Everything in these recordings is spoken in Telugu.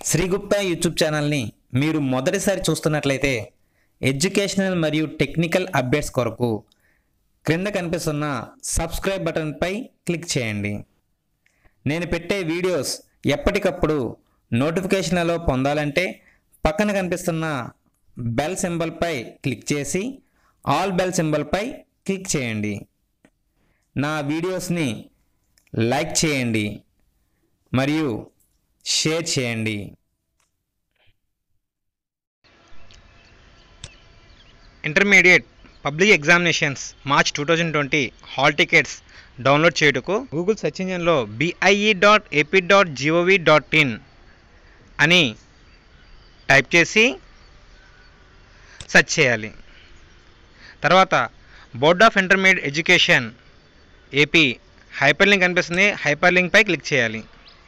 శ్రీగుప్తా యూట్యూబ్ ఛానల్ని మీరు మొదటిసారి చూస్తున్నట్లయితే ఎడ్యుకేషనల్ మరియు టెక్నికల్ అప్డేట్స్ కొరకు క్రింద కనిపిస్తున్న సబ్స్క్రైబ్ బటన్పై క్లిక్ చేయండి నేను పెట్టే వీడియోస్ ఎప్పటికప్పుడు నోటిఫికేషన్లలో పొందాలంటే పక్కన కనిపిస్తున్న బెల్ సింబల్పై క్లిక్ చేసి ఆల్ బెల్ సింబల్పై క్లిక్ చేయండి నా వీడియోస్ని లైక్ చేయండి మరియు షేర్ చేయండి intermediate public examinations March two thousand twenty hall tickets download చేయుటకు గూగుల్ సెర్చ్ ఇంజిన్లో BIE dot AP dot GOV dot in అని టైప్ చేసి సెర్చ్ చేయాలి తర్వాత board of intermediate education AP hyper link కనిపిస్తుంది హైపర్ లింక్పై క్లిక్ చేయాలి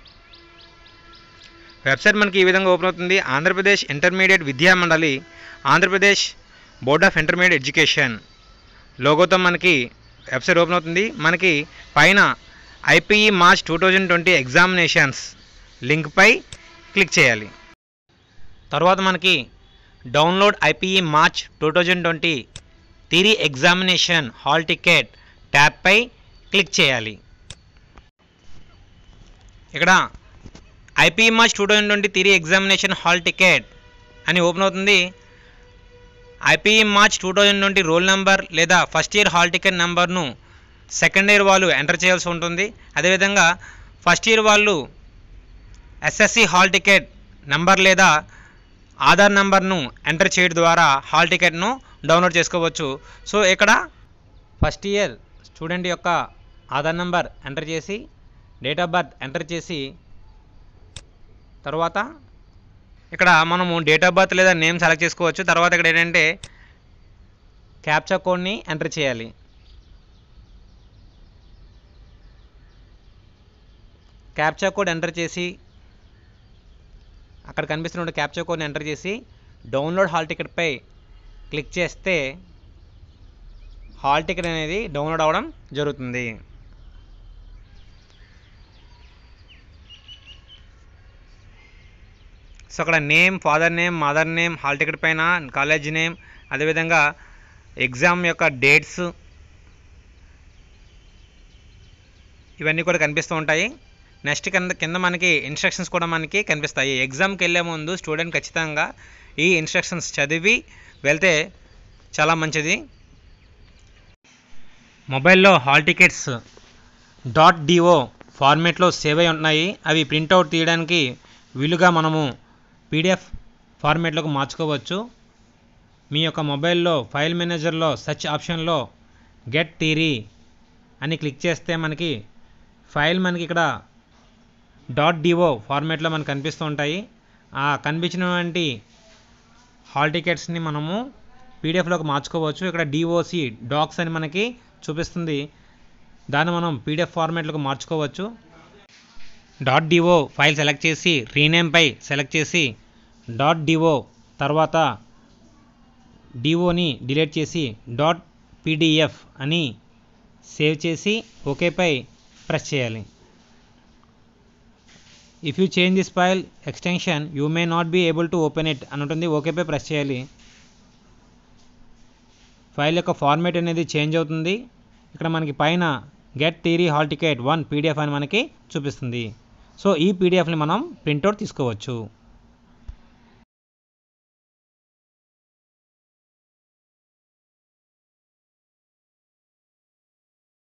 వెబ్సైట్ మనకి ఈ విధంగా ఓపెన్ అవుతుంది ఆంధ్రప్రదేశ్ ఇంటర్మీడియట్ విద్యా మండలి Andhra Pradesh board of intermediate education లోగోతో మనకి వెబ్సైట్ ఓపెన్ అవుతుంది మనకి పైన IPE March two thousand twenty examinations లింక్పై క్లిక్ చేయాలి తర్వాత మనకి download IPE March two thousand twenty three examination hall ticket ట్యాబ్పై క్లిక్ చేయాలి ఇక్కడ IPE March two thousand twenty three examination hall ticket అని ఓపెన్ అవుతుంది IPE March two thousand twenty roll number లేదా ఫస్ట్ ఇయర్ హాల్ టికెట్ నెంబర్ను సెకండ్ ఇయర్ వాళ్ళు ఎంటర్ చేయాల్సి ఉంటుంది అదేవిధంగా ఫస్ట్ ఇయర్ వాళ్ళు ఎస్ఎస్సి హాల్ టికెట్ నెంబర్ లేదా ఆధార్ నెంబర్ను ఎంటర్ చేయడం ద్వారా హాల్ టికెట్ను డౌన్లోడ్ చేసుకోవచ్చు సో ఇక్కడ ఫస్ట్ ఇయర్ స్టూడెంట్ యొక్క ఆధార్ నెంబర్ ఎంటర్ చేసి డేట్ ఆఫ్ బర్త్ ఎంటర్ చేసి తర్వాత ఇక్కడ మనము డేట్ ఆఫ్ బర్త్ లేదా నేమ్ సెలెక్ట్ చేసుకోవచ్చు తర్వాత ఇక్కడ ఏంటంటే క్యాప్చా కోడ్ని ఎంటర్ చేయాలి క్యాప్చా కోడ్ ఎంటర్ చేసి అక్కడ కనిపిస్తున్న క్యాప్చా కోడ్ని ఎంటర్ చేసి డౌన్లోడ్ హాల్ టికెట్పై క్లిక్ చేస్తే హాల్ టికెట్ అనేది డౌన్లోడ్ అవ్వడం జరుగుతుంది సో అక్కడ name father name mother name hall ticket పైన కాలేజ్ నేమ్ అదేవిధంగా ఎగ్జామ్ యొక్క డేట్స్ ఇవన్నీ కూడా కనిపిస్తూ ఉంటాయి నెక్స్ట్ కింద కింద మనకి ఇన్స్ట్రక్షన్స్ కూడా మనకి కనిపిస్తాయి ఎగ్జామ్కి వెళ్ళే ముందు స్టూడెంట్ ఖచ్చితంగా ఈ ఇన్స్ట్రక్షన్స్ చదివి వెళ్తే చాలా మంచిది మొబైల్లో హాల్ టికెట్స్ డాట్ డిఓ ఫార్మేట్లో సేవ్ అయి ఉన్నాయి అవి ప్రింట్అవుట్ తీయడానికి వీలుగా మనము పీడిఎఫ్ ఫార్మేట్లోకి మార్చుకోవచ్చు మీ యొక్క మొబైల్లో ఫైల్ మేనేజర్లో సెర్చ్ ఆప్షన్లో గెట్ థీరీ అని క్లిక్ చేస్తే మనకి ఫైల్ మనకి ఇక్కడ డాట్ డిఓ ఫార్మేట్లో మనకు కనిపిస్తూ ఉంటాయి ఆ కనిపించినటువంటి హాల్ టికెట్స్ని మనము పీడిఎఫ్లోకి మార్చుకోవచ్చు ఇక్కడ డిఓసి డాక్స్ అని మనకి చూపిస్తుంది దాన్ని మనం పీడిఎఫ్ ఫార్మేట్లోకి మార్చుకోవచ్చు డాట్ డిఓ ఫైల్ సెలెక్ట్ చేసి రీనేమ్పై సెలెక్ట్ చేసి డాట్ డిఓ తర్వాత డిఓని డిలీట్ చేసి డాట్ పీడిఎఫ్ అని సేవ్ చేసి ఓకేపై ప్రెస్ చేయాలి if you change this file extension you may not be able to open it అని ఉంటుంది ఓకేపై ప్రెస్ చేయాలి ఫైల్ యొక్క ఫార్మేట్ అనేది చేంజ్ అవుతుంది ఇక్కడ మనకి పైన get three hall ticket one PDF అని మనకి చూపిస్తుంది సో ఈ పీడిఎఫ్ని మనం ప్రింట్అవుట్ తీసుకోవచ్చు